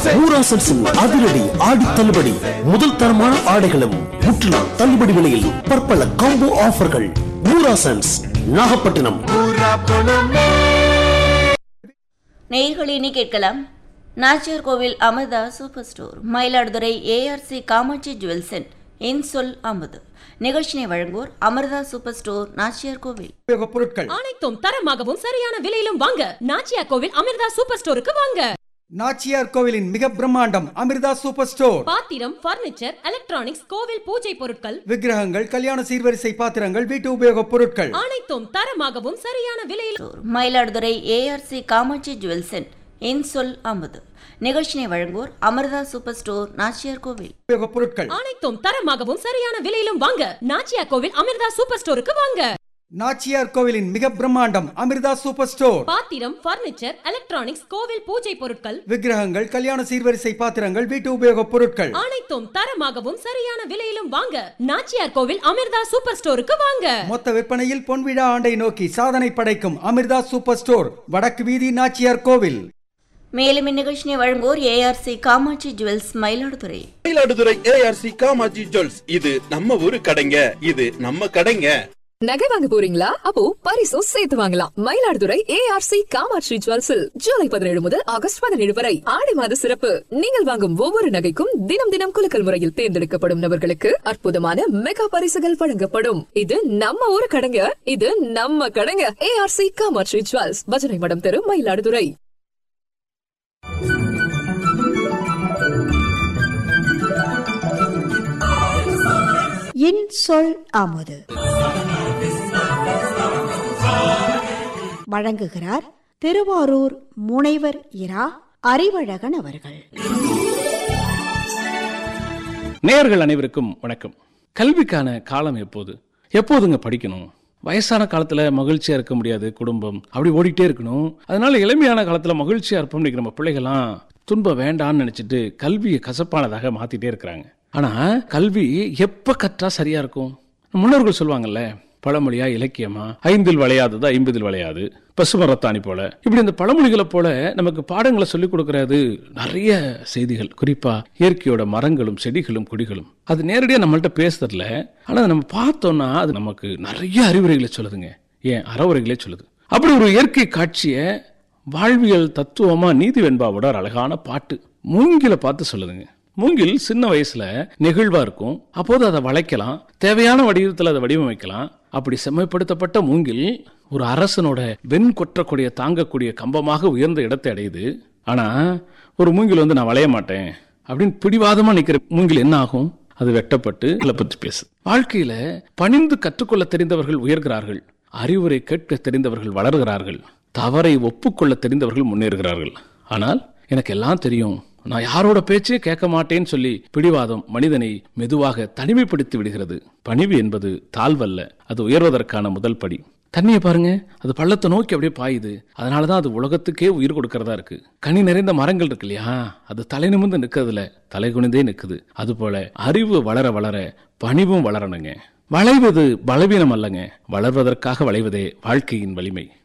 ஊராசன்ஸின் அதிரடி ஆடி தள்ளுபடி முதல் தரமான ஆடைகளும் முற்றிலும் தள்ளுபடி விலையில் பற்பல காம்போ ஆஃபர்கள் ஊராசன்ஸ் நாகப்பட்டினம் நேயர்கள் இனி கேட்கலாம் Nachiyar Kovil Amirtha super store Mayiladuthurai ARC Kamatchi ஜுவல்ஸின் இன்சொல் அமுது நிகழ்ச்சியை வழங்குவோர் அமிர்தா சூப்பர் ஸ்டோர் நாச்சியார் கோவில் உபயோகப் பொருட்கள் அனைத்தும் தரமாகவும் சரியான விலையிலும் வாங்க நாச்சியா கோவில் அமிர்தா சூப்பர் ஸ்டோருக்கு வாங்க நாச்சியார் கோவிலின் மிக பிரம்மாண்டம் அமிர்தா சூப்பர் ஸ்டோர் பாத்திரம் பர்னிச்சர் எலக்ட்ரானிக்ஸ் கோவில் பூஜை பொருட்கள் விக்கிரகங்கள் கல்யாண சீர்வரிசை பாத்திரங்கள் வீட்டு உபயோகப் பொருட்கள் அனைத்தும் தரமாகவும் சரியான விலையிலும் ஸ்டோர் மயிலாடுதுறை ஏஆர்சி காமாட்சி ஜுவல்ஸின் இன்சொல் அமுது நிகழ்ச்சியை வழங்குவோர் அமிர்தா சூப்பர் ஸ்டோர் நாச்சியார் கோவில் உபயோகப் பொருட்கள் அனைத்தும் தரமாகவும் சரியான விலையிலும் வாங்க நாச்சியா கோவில் அமிர்தா சூப்பர் ஸ்டோருக்கு வாங்க நாச்சியார் கோவிலின் மிக பிரம்மாண்டம் அமிர்தா சூப்பர் ஸ்டோர் பாத்திரம் பர்னிச்சர் எலக்ட்ரானிக்ஸ் கோவில் பூஜை பொருட்கள் விக்கிரகங்கள் கல்யாண சீர்வரிசை பாத்திரங்கள் வீட்டு உபயோகப் பொருட்கள் அனைத்தும் தரமாகவும் சரியான விலையிலும் வாங்க நாச்சியார் கோவில் அமிர்தா சூப்பர் ஸ்டோருக்கு வாங்க மொத்த விற்பனையில் பொன்விழா ஆண்டை நோக்கி சாதனை படைக்கும் அமிர்தா சூப்பர் ஸ்டோர் வடக்கு வீதி நாச்சியார் கோவில் மேலும் இந்நிகழ்ச்சியை வழங்குவோர் ARC Kamatchi jewels Mayiladuthurai Mayiladuthurai ARC Kamatchi jewels இது நம்ம ஊரு கடைங்க இது நம்ம கடைங்க நகை வாங்க போறீங்களா அப்போ பரிசும் சேர்த்து வாங்கலாம் மயிலாடுதுறை ஏஆர்சி காமாட்சி ஜுவல்ஸில் ஜூலை பதினேழு முதல் ஆகஸ்ட் பதினேழு வரை ஆடி மாத சிறப்பு நீங்கள் வாங்கும் ஒவ்வொரு நகைக்கும் தினம் தினம் குலுக்கல் முறையில் தேர்ந்தெடுக்கப்படும் நபர்களுக்கு அற்புதமான மெகா பரிசுகள் வழங்கப்படும் இது நம்ம ஊரு கடைங்க இது நம்ம கடைங்க ஏஆர்சி காமாட்சி ஜுவல்ஸ் பஜனை மடம் தெரு மயிலாடுதுறை இன் சொல் அமுது வழங்குகிறார் திருவாரூர் முனைவர் இரா அறிவழகன் அவர்கள் நேயர்கள் அனைவருக்கும் வணக்கம் கல்விக்கான காலம் எப்போது எப்போதுங்க படிக்கணும் வயசான காலத்துல மகிழ்ச்சியா இருக்க முடியாது குடும்பம் அப்படி ஓடிட்டே இருக்கணும் அதனால இளமையான காலத்துல மகிழ்ச்சியா இருப்போம் இன்னைக்கு நம்ம பிள்ளைகள்லாம் துன்பம் வேண்டாம்னு நினைச்சிட்டு கல்வியை கசப்பானதாக மாத்திட்டே இருக்கிறாங்க ஆனா கல்வி எப்ப கற்றா சரியா இருக்கும் முன்னோர்கள் சொல்லுவாங்கல்ல பழமொழியா இலக்கியமா ஐந்தில் விளையாதது ஐம்பதில் விளையாது பசுமரத்தாணி போல இப்படி இந்த பழமொழிகளை போல நமக்கு பாடங்களை சொல்லிக் கொடுக்கறது நிறைய செய்திகள் குறிப்பா இயற்கையோட மரங்களும் செடிகளும் கொடிகளும் அது நேரடியா நம்மள்ட்ட பேசுறதுல ஆனா அதை நம்ம பார்த்தோம்னா அது நமக்கு நிறைய அறிவுரைகளை சொல்லுதுங்க ஏன் அறவுரைகளே சொல்லுது அப்படி ஒரு இயற்கை காட்சியை வாழ்வியல் தத்துவமா நீதி வெண்பாவோட ஒரு அழகான பாட்டு மூங்கில பார்த்து சொல்லுதுங்க மூங்கில் சின்ன வயசுல நெகிழ்வா இருக்கும் அப்போது அதை வளைக்கலாம் தேவையான வடிவத்தில் அதை வடிவமைக்கலாம் அப்படி செம்மைப்படுத்தப்பட்ட மூங்கில் ஒரு அரசனோட வெண் கொற்றக்கூடிய தாங்கக்கூடிய கம்பமாக உயர்ந்த இடத்தை அடையுது ஆனா ஒரு மூங்கில் வந்து நான் வளைய மாட்டேன் அப்படின்னு பிடிவாதமா நிக்கிற மூங்கில் என்ன ஆகும் அது வெட்டப்பட்டு இதை பற்றி பேசு வாழ்க்கையில பணிந்து கற்றுக்கொள்ள தெரிந்தவர்கள் உயர்கிறார்கள் அறிவுரை கேட்க தெரிந்தவர்கள் வளர்கிறார்கள் தவறை ஒப்புக்கொள்ள தெரிந்தவர்கள் முன்னேறுகிறார்கள் ஆனால் எனக்கு எல்லாம் தெரியும் நான் யாரோட பேச்சே கேட்க மாட்டேன்னு சொல்லி பிடிவாதம் மனிதனை மெதுவாக தனிமைப்படுத்தி விடுகிறது பணிவு என்பது தாழ்வல்ல அது உயர்வதற்கான முதல் படி தண்ணியை பாருங்க அது பள்ளத்தை நோக்கி அப்படியே பாயுது அதனால தான் அது உலகத்துக்கே உயிர் கொடுக்கறதா இருக்கு கனி நிறைந்த மரங்கள் இருக்கு இல்லையா அது தலை நிமிர்ந்து நிற்கிறதுல தலை குனிந்தே நிற்குது அதுபோல அறிவு வளர வளர பணிவும் வளரணுங்க வளைவது பலவீனம் அல்லங்க வளர்வதற்காக வளைவதே வாழ்க்கையின் வலிமை